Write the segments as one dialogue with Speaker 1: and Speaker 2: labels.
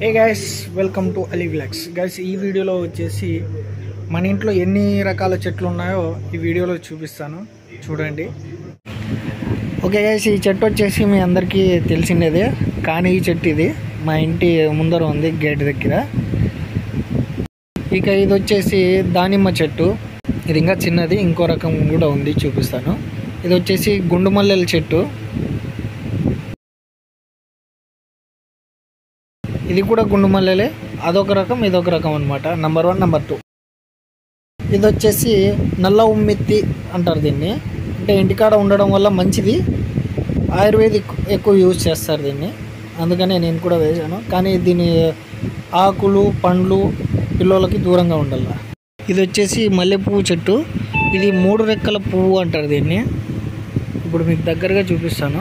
Speaker 1: A guys welcome to Ali vlogs guys ఈ వీడియోలో వచ్చేసి మన ఇంట్లో ఎన్ని రకాల చెట్లు ఉన్నాయో ఈ వీడియోలో చూపిస్తాను చూడండి ఓకే గైస్ ఈ చెట్టు వచ్చేసి మీ అందరికీ తెలిసిండేదే కానీ ఈ చెట్టు ఇది మా ఇంటి ముందర ఉంది గేట్ దగ్గర ఇక ఇది వచ్చేసి దానిమ్మ చెట్టు ఇది ఇంకా చిన్నది ఇంకో రకం కూడా ఉంది చూపిస్తాను ఇది వచ్చేసి గుండు మల్లెల చెట్టు ఇది కూడా గుండు మల్లెలే అదొక రకం ఇదొక రకం అనమాట నంబర్ వన్ నెంబర్ టూ ఇది వచ్చేసి నల్ల ఉమ్మెత్తి అంటారు దీన్ని అంటే ఇంటికాడ ఉండడం వల్ల మంచిది ఆయుర్వేదిక్ ఎక్కువ యూజ్ చేస్తారు దీన్ని అందుకనే నేను కూడా వేశాను కానీ దీని ఆకులు పండ్లు పిల్లలకి దూరంగా ఉండాలి ఇది వచ్చేసి మల్లెపువ్వు చెట్టు ఇది మూడు రెక్కల పువ్వు అంటారు దీన్ని ఇప్పుడు మీకు దగ్గరగా చూపిస్తాను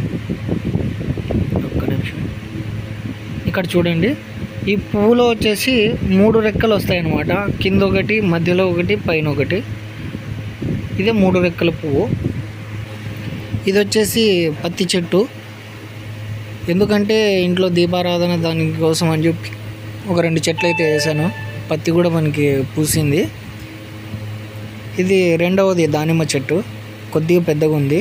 Speaker 1: ఒక్క నిమిషం ఇక్కడ చూడండి ఈ పువ్వులో వచ్చేసి మూడు రెక్కలు వస్తాయన్నమాట కింద ఒకటి మధ్యలో ఒకటి పైన ఒకటి ఇదే మూడు రెక్కల పువ్వు ఇది వచ్చేసి పత్తి చెట్టు ఎందుకంటే ఇంట్లో దీపారాధన దానికోసం అని చెప్పి ఒక రెండు చెట్లు అయితే వేసాను పత్తి కూడా మనకి పూసింది ఇది రెండవది దానిమ్మ చెట్టు కొద్దిగా పెద్దగా ఉంది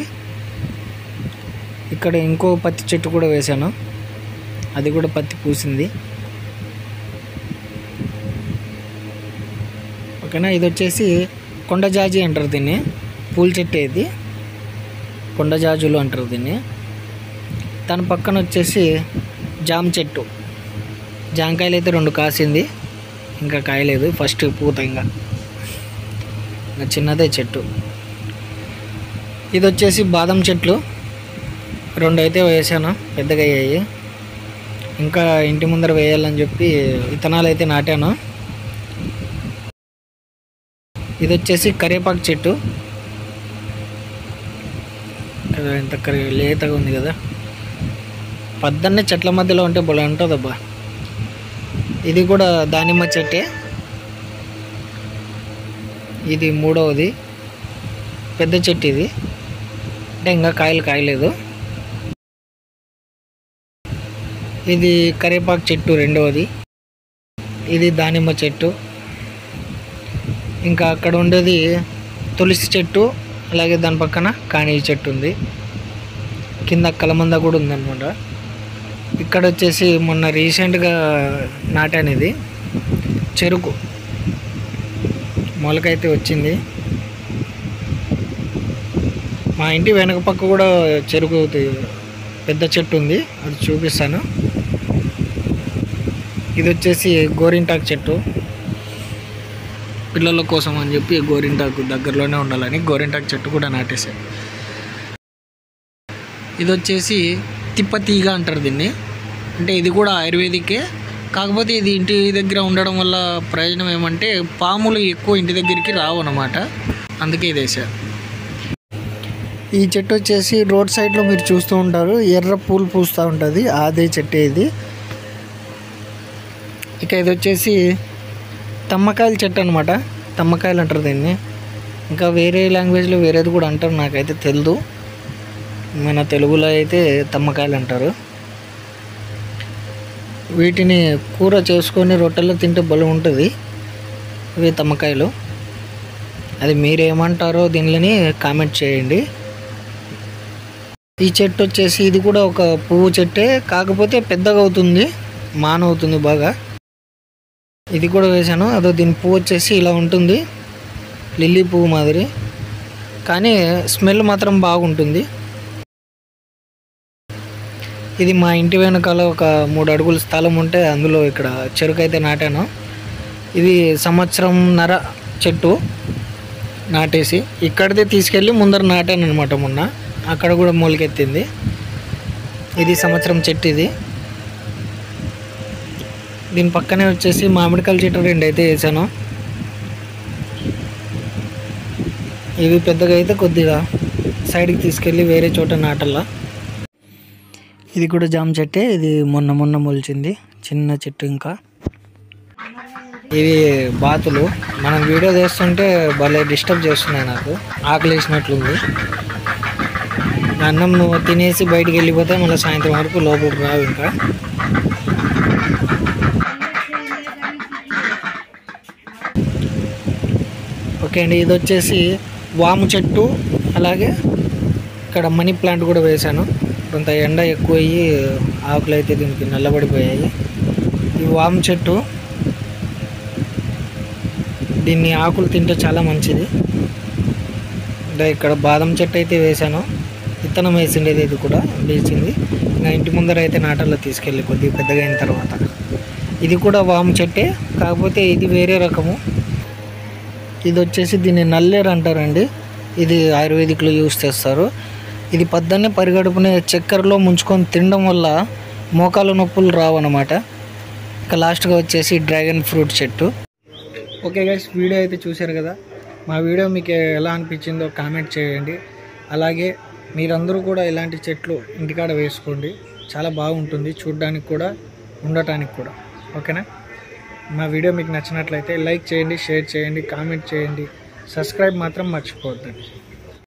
Speaker 1: ఇక్కడ ఇంకో పత్తి చెట్టు కూడా వేశాను అది కూడా పత్తి పూసింది ఓకేనా ఇది వచ్చేసి కొండ జాజి అంటారు దీన్ని పూల చెట్టు ఇది కొండ జాజులు అంటారు దీన్ని దాని పక్కన వచ్చేసి జామ చెట్టు జామకాయలు అయితే రెండు కాసింది ఇంకా కాయలేదు ఫస్ట్ పూత ఇంకా ఇంకా చిన్నదే చెట్టు ఇది వచ్చేసి బాదం చెట్లు రెండు అయితే వేసాను పెద్దగా అయ్యాయి ఇంకా ఇంటి ముందర వేయాలని చెప్పి విత్తనాలు అయితే నాటాను ఇది వచ్చేసి కరివేపాకు చెట్టు కదా ఎంత కరి లేతగా ఉంది కదా పద్దన్నే చెట్ల మధ్యలో ఉంటే భలే ఉంటుందబ్బా ఇది కూడా దానిమ్మ చెట్టే ఇది మూడవది పెద్ద చెట్టు ఇది అంటే ఇంకా కాయలు కాయలేదు ఇది కరివేపాకు చెట్టు రెండవది ఇది దానిమ్మ చెట్టు ఇంకా అక్కడ ఉండేది తులసి చెట్టు అలాగే దాని పక్కన కాణి చెట్టు ఉంది కింద కలమంద కూడా ఉందన్నమాట ఇక్కడ వచ్చేసి మొన్న రీసెంట్గా నాటాను ఇది చెరుకు మొలకైతే వచ్చింది మా ఇంటి వెనక పక్క కూడా చెరుకు పెద్ద చెట్టు ఉంది అది చూపిస్తాను ఇది వచ్చేసి గోరింటాకు చెట్టు పిల్లల కోసం అని చెప్పి గోరింటాకు దగ్గరలోనే ఉండాలని గోరింటాకు చెట్టు కూడా నాటేశాను ఇది వచ్చేసి తిప్పతీగ అంటారు దీన్ని అంటే ఇది కూడా ఆయుర్వేదికే కాకపోతే ఇది ఇంటి దగ్గర ఉండడం వల్ల ప్రయోజనం ఏమంటే పాములు ఎక్కువ ఇంటి దగ్గరికి రావు అన్నమాట అందుకే ఇది వేసారు ఈ చెట్టు వచ్చేసి రోడ్ సైడ్లో మీరు చూస్తూ ఉంటారు ఎర్ర పూలు పూస్తూ ఉంటుంది అదే చెట్టు ఇది ఇక ఇది వచ్చేసి తమ్మకాయల చెట్టు అనమాట తమ్మకాయలు అంటారు దీన్ని ఇంకా వేరే లాంగ్వేజ్లో వేరేది కూడా అంటారు నాకైతే తెలియదు మన తెలుగులో అయితే తమ్మకాయలు అంటారు వీటిని కూర చేసుకొని రొట్టెల్లో తింటే బలం ఉంటుంది ఇవి తమ్మకాయలు అది మీరేమంటారో దీనిలోని కామెంట్ చేయండి ఈ చెట్టు వచ్చేసి ఇది కూడా ఒక పువ్వు చెట్టే కాకపోతే పెద్దగా అవుతుంది మాన అవుతుంది బాగా ఇది కూడా వేశాను అదో దీని పువ్వు వచ్చేసి ఇలా ఉంటుంది లిల్లీ పువ్వు మాదిరి కానీ స్మెల్ మాత్రం బాగుంటుంది ఇది మా ఇంటి వెనకాల ఒక మూడు అడుగుల స్థలం ఉంటే అందులో ఇక్కడ చెరుకు అయితే నాటాను ఇది సంవత్సరం నర చెట్టు నాటేసి ఇక్కడిదే తీసుకెళ్ళి ముందర నాటాను అనమాట మొన్న అక్కడ కూడా మొలకెత్తింది ఇది సంవత్సరం చెట్టు ఇది దీని పక్కనే వచ్చేసి మామిడికాయల చెట్టు రెండు అయితే వేసాను ఇవి పెద్దగా అయితే కొద్దిగా సైడ్కి తీసుకెళ్ళి వేరే చోట నాటల్లా ఇది కూడా జామ చెట్టే ఇది మొన్న మొన్న మొలిచింది చిన్న చెట్టు ఇంకా ఇవి బాతులు మనం వీడియో చేస్తుంటే భలే డిస్టర్బ్ చేస్తున్నాయి నాకు ఆకలి వేసినట్లుంది అన్నం తినేసి బయటికి వెళ్ళిపోతే మళ్ళీ సాయంత్రం వరకు లోపలికి రావు ఇంకా ఓకే అండి ఇది వచ్చేసి వాము చెట్టు అలాగే ఇక్కడ మనీ ప్లాంట్ కూడా వేశాను కొంత ఎండ ఎక్కువ అయ్యి ఆకులు అయితే దీనికి నల్లబడిపోయాయి ఈ వాము చెట్టు దీన్ని ఆకులు తింటే చాలా మంచిది ఇంకా ఇక్కడ బాదం చెట్టు అయితే వేశాను విత్తనం వేసిండేది ఇది కూడా వేసింది ఇంకా ఇంటి ముందర అయితే నాటల్లో తీసుకెళ్ళి కొద్దిగా పెద్దగా అయిన తర్వాత ఇది కూడా వాము చెట్టే కాకపోతే ఇది వేరే రకము ఇది వచ్చేసి దీన్ని నల్లేరు అంటారండి ఇది ఆయుర్వేదిక్లో యూస్ చేస్తారు ఇది పొద్దున్నే పరిగడుపునే చక్కెరలో ముంచుకొని తినడం వల్ల మోకాలు నొప్పులు రావు అనమాట ఇంకా లాస్ట్గా వచ్చేసి డ్రాగన్ ఫ్రూట్ చెట్టు ఓకే గైస్ వీడియో అయితే చూశారు కదా మా వీడియో మీకు ఎలా అనిపించిందో కామెంట్ చేయండి అలాగే మీరందరూ కూడా ఇలాంటి చెట్లు ఇంటికాడ వేసుకోండి చాలా బాగుంటుంది చూడడానికి కూడా ఉండటానికి కూడా ఓకేనా మా వీడియో మీకు నచ్చినట్లయితే లైక్ చేయండి షేర్ చేయండి కామెంట్ చేయండి సబ్స్క్రైబ్ మాత్రం మర్చిపోవద్దండి